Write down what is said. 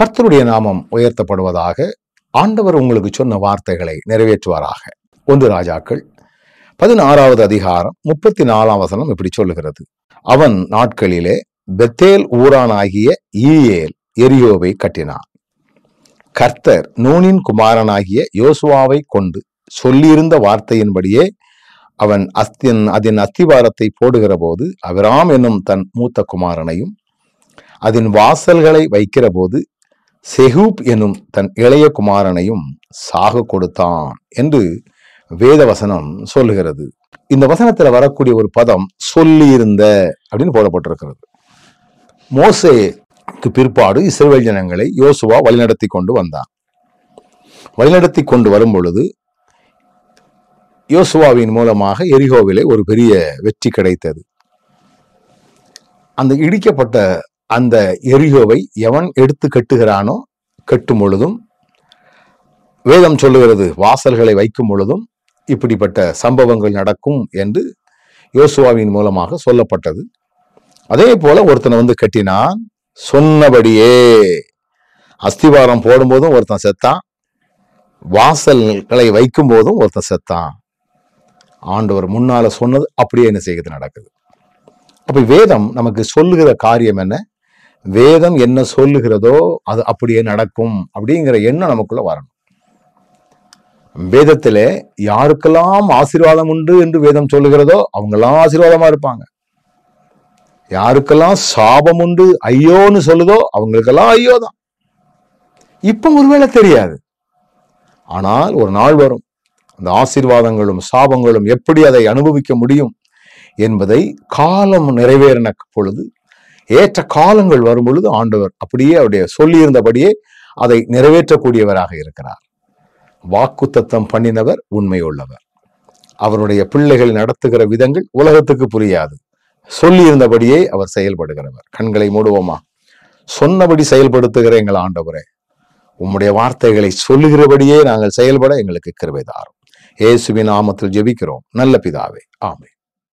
கர்த்தருடைய நாமம் உயர்த்தப்படுவதாக ஆண்டவர் உங்களுக்கு சொன்ன வார்த்தைகளை நிறைவேற்றுவாராக ஒன்று ராஜாக்கள் பதினாறாவது அதிகாரம் முப்பத்தி நாலாம் வசனம் இப்படி சொல்லுகிறது அவன் நாட்களிலே பெத்தேல் ஊரானாகிய ஈயேல் எரியோவை கட்டினான் கர்த்தர் நூனின் குமாரனாகிய யோசுவாவை கொண்டு சொல்லியிருந்த வார்த்தையின்படியே அவன் அஸ்தின் அதன் அஸ்திவாரத்தை போடுகிற போது அபிராம் என்னும் தன் மூத்த குமாரனையும் அதன் வாசல்களை வைக்கிற போது செகூப் என்னும் தன் இளைய குமாரனையும் சாக கொடுத்தான் என்று வேத வசனம் சொல்லுகிறது இந்த வசனத்துல வரக்கூடிய ஒரு பதம் சொல்லியிருந்த அப்படின்னு போடப்பட்டிருக்கிறது மோசேக்கு பிற்பாடு இஸ்ரவேல் ஜனங்களை யோசுவா வழிநடத்தி கொண்டு வந்தான் வழிநடத்தி கொண்டு வரும் பொழுது யோசுவாவின் மூலமாக எரிகோவிலே ஒரு பெரிய வெற்றி கிடைத்தது அந்த இடிக்கப்பட்ட அந்த எரிகோவை எவன் எடுத்து கட்டுகிறானோ கட்டும் பொழுதும் வேதம் சொல்லுகிறது வாசல்களை வைக்கும் பொழுதும் இப்படிப்பட்ட சம்பவங்கள் நடக்கும் என்று யோசுவாவின் மூலமாக சொல்லப்பட்டது அதே போல ஒருத்தனை வந்து கட்டினான் சொன்னபடியே அஸ்திவாரம் போடும்போதும் ஒருத்தன் செத்தான் வாசல்களை வைக்கும் போதும் ஒருத்தன் செத்தான் ஆண்டவர் முன்னால சொன்னது அப்படியே என்ன செய்கிறது நடக்குது அப்ப வேதம் நமக்கு சொல்லுகிற காரியம் என்ன வேதம் என்ன சொல்லுகிறதோ அது அப்படியே நடக்கும் அப்படிங்கிற எண்ணம் நமக்குள்ள வரணும் வேதத்திலே யாருக்கெல்லாம் ஆசீர்வாதம் உண்டு என்று வேதம் சொல்லுகிறதோ அவங்கெல்லாம் ஆசீர்வாதமா இருப்பாங்க யாருக்கெல்லாம் சாபம் உண்டு ஐயோன்னு சொல்லுதோ அவங்களுக்கெல்லாம் ஐயோ தான் இப்ப ஒருவேளை தெரியாது ஆனால் ஒரு நாள் வரும் அந்த ஆசீர்வாதங்களும் சாபங்களும் எப்படி அதை அனுபவிக்க முடியும் என்பதை காலம் நிறைவேறின பொழுது ஏற்ற காலங்கள் வரும் பொழுது ஆண்டவர் அப்படியே அவருடைய சொல்லியிருந்தபடியே அதை நிறைவேற்றக்கூடியவராக இருக்கிறார் வாக்குத்தத்தம் பண்ணினவர் உண்மையுள்ளவர் அவருடைய பிள்ளைகள் நடத்துகிற விதங்கள் உலகத்துக்கு புரியாது சொல்லியிருந்தபடியே அவர் செயல்படுகிறவர் கண்களை மூடுவோமா சொன்னபடி செயல்படுத்துகிற எங்கள் ஆண்டவரே உம்முடைய வார்த்தைகளை சொல்லுகிறபடியே நாங்கள் செயல்பட எங்களுக்கு கிருபை தாரும் இயேசுவின் நாமத்தில் ஜெபிக்கிறோம் நல்ல பிதாவே ஆமென்